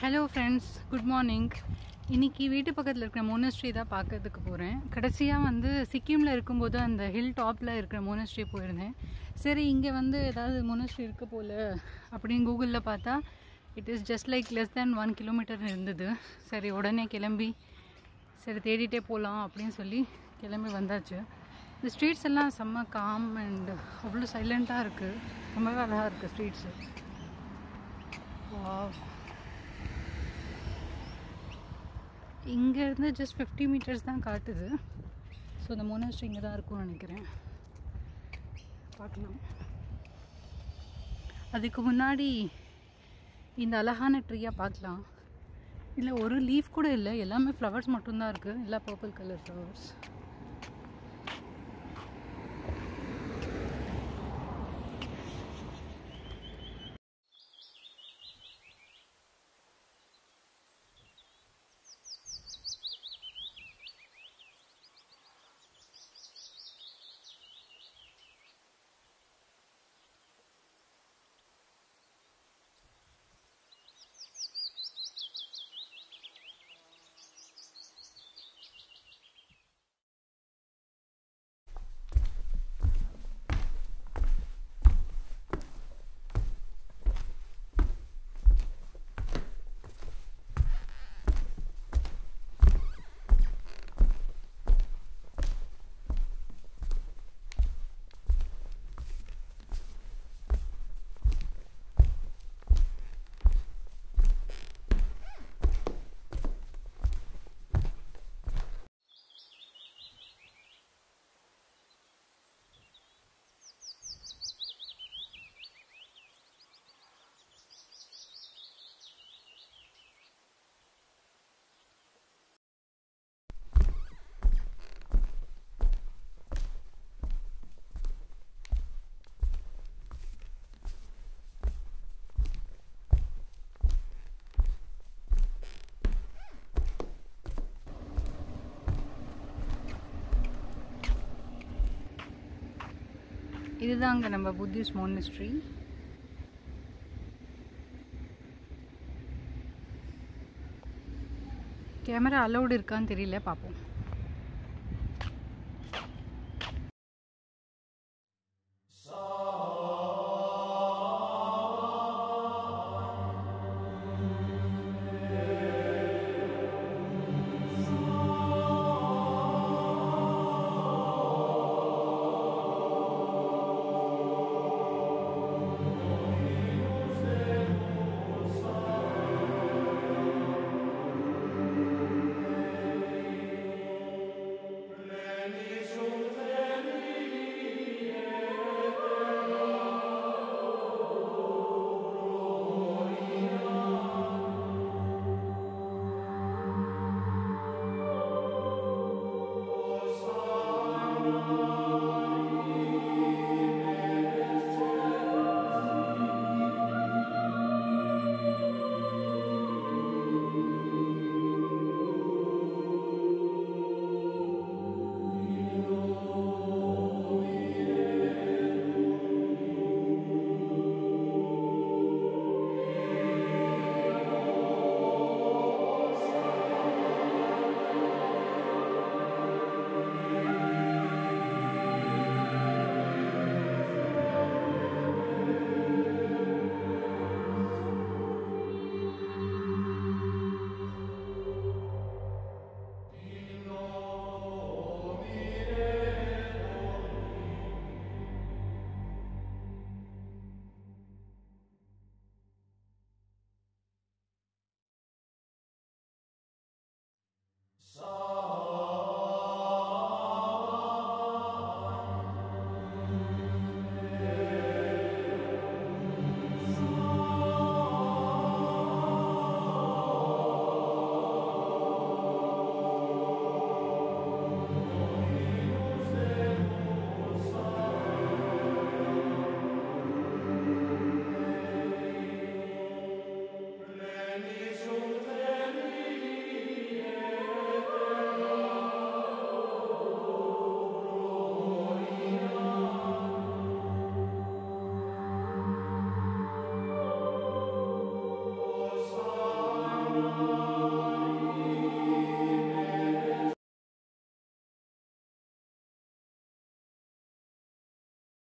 hello friends good morning இன்னைக்கு வீட்டு பக்கத்தில் இருக்கிற மோனஸ்ட்ரி தான் பார்க்கறதுக்கு போகிறேன் கடைசியாக வந்து சிக்கிமில் இருக்கும்போது அந்த ஹில் டாப்பில் இருக்கிற மோனஸ்ட்ரி போயிருந்தேன் சரி இங்கே வந்து ஏதாவது மோனஸ்ட்ரி இருக்க போல அப்படின்னு கூகுளில் பார்த்தா it is just like less than one kilometre இருந்தது சரி உடனே கிளம்பி சரி தேடிட்டே போகலாம் அப்படின்னு சொல்லி கிளம்பி வந்தாச்சு இந்த ஸ்ட்ரீட்ஸ் எல்லாம் செம்ம காம் அண்ட் அவ்வளோ சைலண்ட்டாக இருக்குது ரொம்பவே அழகாக இருக்குது ஸ்ட்ரீட்ஸு வாவ் இங்கேருந்து ஜஸ்ட் ஃபிஃப்டி மீட்டர்ஸ் தான் காட்டுது ஸோ இந்த மோனஸ்ட்ரி இங்கே தான் இருக்கும்னு நினைக்கிறேன் பார்க்கலாம் அதுக்கு முன்னாடி இந்த அழகான ட்ரீயாக பார்க்கலாம் இல்லை ஒரு லீஃப் கூட இல்லை எல்லாமே ஃப்ளவர்ஸ் மட்டும்தான் இருக்குது எல்லாம் பர்பிள் கலர் ஃப்ளவர்ஸ் இதுதாங்க நம்ம புத்திஸ்ட் மோனஸ்ட்ரி கேமரா அலௌடு இருக்கான்னு தெரியல பார்ப்போம்